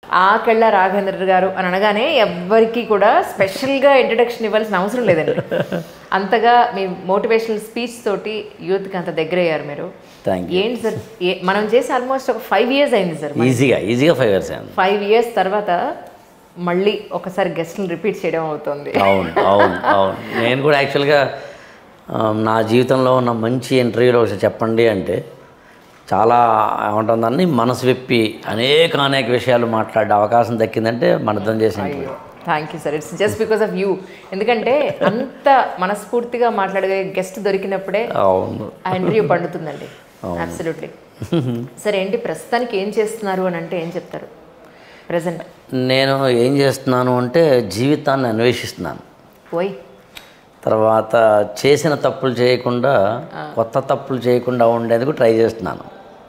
ఆకెళ్ళ రాఘవేంద్ర గారు అని అనగానే ఎవ్వరికి కూడా స్పెషల్గా ఇంట్రడక్షన్ ఇవ్వాల్సిన అవసరం లేదండి అంతగా మీ మోటివేషనల్ స్పీచ్ తోటి యూత్కి అంత దగ్గర అయ్యారు మీరు థ్యాంక్ యూ ఏంటి సార్ ఏ- మనం చేసి ఆల్మోస్ట్ ఒక ఫైవ్ ఇయర్స్ అయింది సార్ ఈజీగా ఈజీగా ఫైవ్ ఇయర్స్ అయింది ఫైవ్ ఇయర్స్ తర్వాత మళ్ళీ ఒకసారి గెస్ట్ని రిపీట్ చేయడం అవుతుంది అవును అవును అవును నేను కూడా యాక్చువల్గా ఆ, నా జీవితంలో ఉన్న మంచి ఇంటర్వ్యూలో ఒకసారి చెప్పండి అంటే చాలా ఏమంటుందని మనసు విప్పి అనేక అనేక విషయాలు మాట్లాడే అవకాశం దక్కిందంటే మనర్థం చేసిన interview thank you sir it's just because of you ఎందుకంటే అంత మనస్ఫూర్తిగా మాట్లాడే గెస్ట్ దొరికినప్పుడే అవును ఆ ఇంటర్వ్యూ పండుతుందండి అబ్సల్యూట్లీ సరే ఏంటి ప్రస్తుతానికి ఏం చేస్తున్నారు అని అంటే ఏం చెప్తారు ప్రజెంట్ నేను ఏం చేస్తున్నాను అంటే జీవితాన్ని అన్వేషిస్తున్నాను పోయి తర్వాత చేసిన తప్పులు చేయకుండా కొత్త తప్పులు చేయకుండా ఉండేందుకు ట్రై చేస్తున్నాను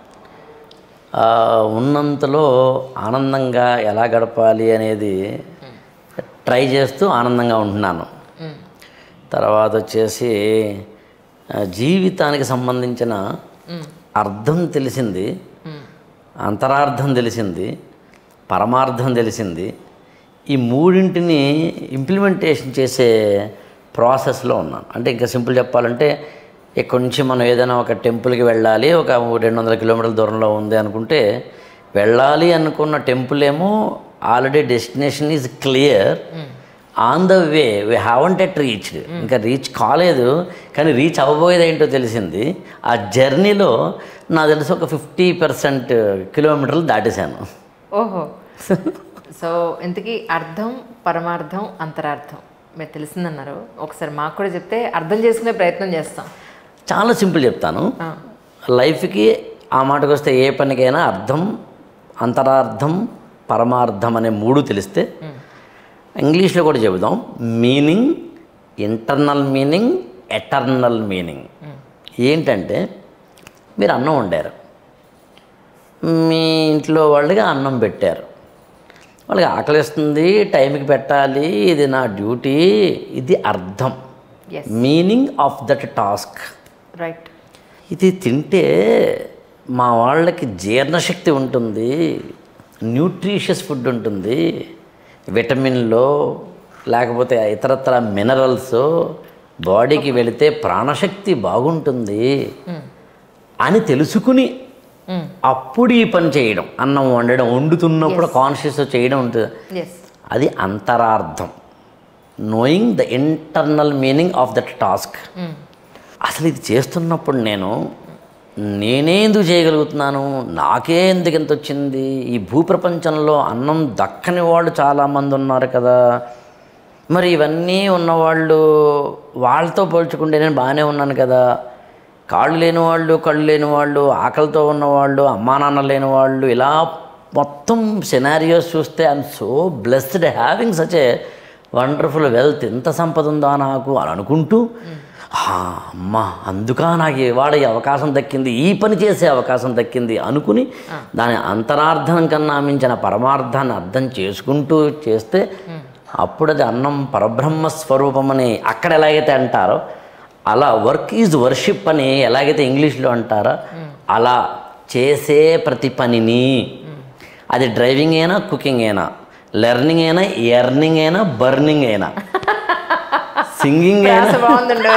ఆ, ఉన్నంతలో ఆనందంగా ఎలా గడపాలి అనేది ట్రై చేస్తూ ఆనందంగా ఉంటున్నాను తర్వాత వచ్చేసి ఆ, జీవితానికి సంబంధించిన అర్థం తెలిసింది అంతరార్థం తెలిసింది పరమార్థం తెలిసింది ఈ మూడింటిని ఇంప్లిమెంటేషన్ చేసే ప్రాసెస్లో ఉన్నాను అంటే ఇంకా సింపుల్ చెప్పాలంటే ఇక్కడి నుంచి మనం ఏదైనా ఒక టెంపుల్కి వెళ్ళాలి ఒక రెండు వందల కిలోమీటర్ల దూరంలో ఉంది అనుకుంటే వెళ్ళాలి అనుకున్న టెంపుల్ ఏమో already destination is clear on the way we haven't yet reached ఇంకా రీచ్ కాలేదు కానీ రీచ్ అవ్వబోయేది ఏంటో తెలిసింది ఆ జర్నీలో నాకు తెలిసి ఒక ఫిఫ్టీ పర్సెంట్ కిలోమీటర్లు దాటేశాను ఓహో సో ఇంతకీ అర్థం పరమార్థం అంతరార్థం మీరు తెలిసిందన్నారు ఒకసారి మాకు కూడా చెప్తే అర్థం చేసుకునే ప్రయత్నం చేస్తాం చాలా సింపుల్ చెప్తాను ఆ, లైఫ్కి ఆ మాటకు వస్తే ఏ పనికైనా అర్థం అంతరార్థం పరమార్థం అనే మూడు తెలిస్తే ఇంగ్లీష్లో కూడా చెబుదాం meaning internal meaning eternal meaning ఏంటంటే మీరు అన్నం వండారు మీ ఇంట్లో వాళ్ళకి అన్నం పెట్టారు వాళ్ళకి ఆకలిస్తుంది టైంకి పెట్టాలి ఇది నా డ్యూటీ ఇది అర్థం yes meaning of that task right ఇది తింటే మా వాళ్ళకి జీర్ణశక్తి ఉంటుంది న్యూట్రిషియస్ ఫుడ్ ఉంటుంది విటమిన్లో లేకపోతే ఇతరత్ర మినరల్స్ బాడీకి వెళితే ప్రాణశక్తి బాగుంటుంది అని తెలుసుకుని అప్పుడు ఈ పని చేయడం అన్నం వండడం వండుతున్నప్పుడు కాన్షియస్ చేయడం ఉంటుంది ఎస్ అది అంతరార్థం knowing the internal meaning of that task అసలు ఇది చేస్తున్నప్పుడు నేను నేనే ఎందుకు చేయగలుగుతున్నాను నాకే ఎందుకు ఎంత వచ్చింది ఈ భూప్రపంచంలో అన్నం దక్కని వాళ్ళు చాలామంది ఉన్నారు కదా మరి ఇవన్నీ ఉన్నవాళ్ళు వాళ్ళతో పోల్చుకుంటే నేను బాగానే ఉన్నాను కదా కాళ్ళు లేని వాళ్ళు కళ్ళు లేని వాళ్ళు ఆకలితో ఉన్నవాళ్ళు అమ్మా నాన్న లేని వాళ్ళు ఇలా మొత్తం సినారియోస్ చూస్తే I'm so blessed having such a wonderful wealth ఎంత సంపద ఉందా నాకు అని అనుకుంటూ "ఆ, అమ్మా అందుకా నాకు ఇవాళ ఈ అవకాశం దక్కింది ఈ పని చేసే అవకాశం దక్కింది అనుకుని దాని అంతరార్థం కన్నా మించిన పరమార్థాన్ని అర్థం చేసుకుంటూ చేస్తే అప్పుడు అది అన్నం పరబ్రహ్మ స్వరూపమని అక్కడ ఎలాగైతే అంటారో అలా వర్క్ ఈజ్ వర్షిప్ అని ఎలాగైతే ఇంగ్లీష్లో అంటారో అలా చేసే ప్రతి పనిని అది డ్రైవింగ్ అయినా కుకింగ్ అయినా లెర్నింగ్ అయినా ఎర్నింగ్ అయినా బర్నింగ్ అయినా సింగింగ్ అయినా ప్రాస బాగుందండి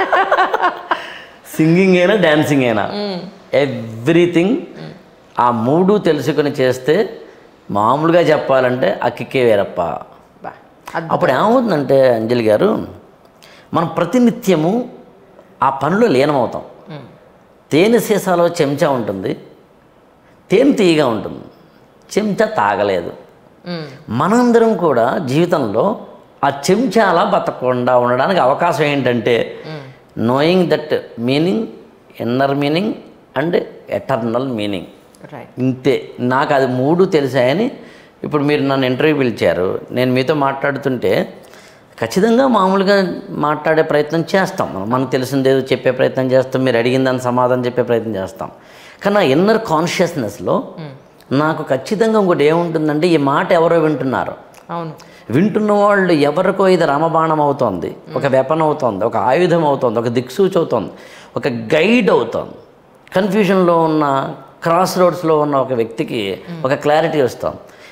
సింగింగ్ అయినా డ్యాన్సింగ్ అయినా ఎవ్రీథింగ్ ఆ మూడు తెలుసుకొని చేస్తే మామూలుగా చెప్పాలంటే ఆ కిక్కే వేరప్ప బా, అద్భుతం. అప్పుడు ఏమవుతుందంటే అంజలి గారు మనం ప్రతినిత్యము ఆ పనిలో లీనమవుతాం తేనె సీసాలో చెంచా ఉంటుంది తేనె తీయగా ఉంటుంది చెంచా తాగలేదు మ్మ్. మనందరం కూడా జీవితంలో ఆ చెంచా అలా బతకకుండా ఉండడానికి అవకాశం ఏంటంటే knowing that meaning inner meaning and eternal meaning right ఇంతే నాకు అది మూడు తెలిసాయని ఇప్పుడు మీరు నన్ను ఇంటర్వ్యూ పిలిచారు నేను మీతో మాట్లాడుతుంటే ఖచ్చితంగా మామూలుగా మాట్లాడే ప్రయత్నం చేస్తాం మనం మనకు తెలిసిందేదో చెప్పే ప్రయత్నం చేస్తాం మీరు అడిగిన దాని సమాధానం చెప్పే ప్రయత్నం చేస్తాం కానీ ఆ ఇన్నర్ కాన్షియస్నెస్లో నాకు ఖచ్చితంగా ఇంకోటి ఏముంటుందంటే ఈ మాట ఎవరో వింటున్నారు అవును వింటున్న వాళ్ళు ఎవరికో ఇది రామబాణం అవుతోంది ఒక వెపన్ అవుతోంది ఒక ఆయుధం అవుతోంది ఒక దిక్సూచి అవుతోంది ఒక గైడ్ అవుతోంది కన్ఫ్యూజన్లో ఉన్న క్రాస్ రోడ్స్లో ఉన్న ఒక వ్యక్తికి ఒక క్లారిటీ వస్తుంది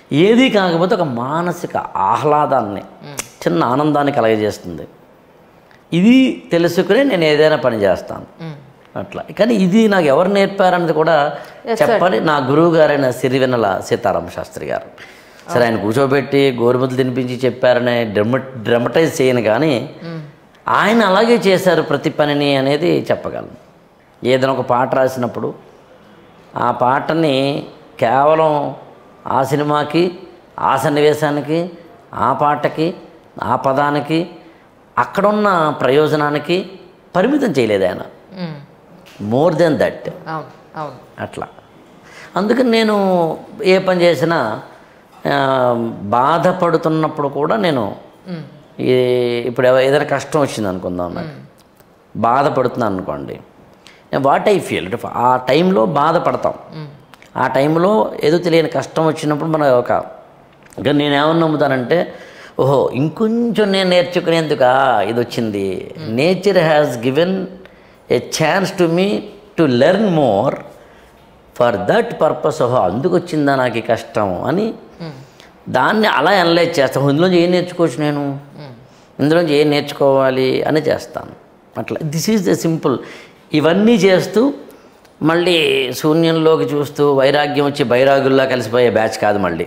ఏది కాకపోతే ఒక మానసిక ఆహ్లాదాన్ని చిన్న ఆనందాన్ని కలగజేస్తుంది ఇది తెలుసుకుని నేను ఏదైనా పని చేస్తాను అట్లా కానీ ఇది నాకు ఎవరు నేర్పారన్నది కూడా చెప్పాలి నా గురువు గారైన సిరివెన్నెల సీతారామ శాస్త్రి గారు సరే ఆయన కూర్చోబెట్టి గోరుముద్దలు తినిపించి చెప్పారనే డ్రమ డ్రమటైజ్ చేయను కానీ ఆయన అలాగే చేశారు ప్రతి పనిని అనేది చెప్పగలను ఏదైనా ఒక పాట రాసినప్పుడు ఆ పాటని కేవలం ఆ సినిమాకి ఆ సన్నివేశానికి ఆ పాటకి ఆ పదానికి అక్కడున్న ప్రయోజనానికి పరిమితం చేయలేదు ఆయన మ్మ్. మోర్ దెన్ దట్ అవును అవును అట్లా అందుకని నేను ఏ పని చేసినా ఆ, బాధపడుతున్నప్పుడు కూడా నేను మ్మ్. ఈ ఇప్పుడు ఎవ- ఏదైనా కష్టం వచ్చింది అనుకుందాం నాకు బాధపడుతున్నాను అనుకోండి వాట్ ఐ ఫీల్ ఆ టైంలో బాధపడతాం ఆ టైంలో ఏదో తెలియని కష్టం వచ్చినప్పుడు మన ఒక ఇంకా నేను ఏమన్నా నమ్ముతానంటే ఓహో ఇంకొంచెం నేను నేర్చుకునేందుక ఇది వచ్చింది nature has given a chance to me to learn more for that purpose ఓహో అందుకు వచ్చిందా నాకు ఈ కష్టం అని దాన్ని అలా అనలైజ్ చేస్తాను ఇందులోంచి ఏం నేర్చుకోవచ్చు నేను ఇందులోంచి ఏం నేర్చుకోవాలి అని చేస్తాను అట్లా దిస్ ఈజ్ ద సింపుల్ ఇవన్నీ చేస్తూ మళ్ళీ శూన్యంలోకి చూస్తూ వైరాగ్యం వచ్చి బైరాగుల్లా కలిసిపోయే బ్యాచ్ కాదు మళ్ళీ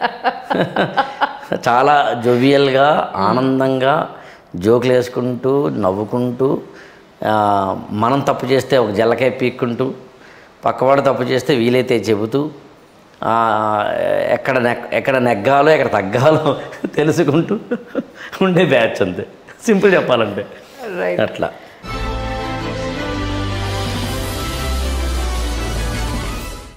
చాలా జోవియల్గా ఆనందంగా జోకులు వేసుకుంటూ నవ్వుకుంటూ ఆ, మనం తప్పు చేస్తే ఒక జల్లకాయ పీక్కుంటూ పక్కవాడు తప్పు చేస్తే వీలైతే చెబుతూ ఆ, ఎక్కడ నెక్ ఎక్కడ నెగ్గాలో ఎక్కడ తగ్గాలో తెలుసుకుంటూ ఉండే బ్యాచ్ అంతే సింపుల్ చెప్పాలంటే రైట్ అట్లా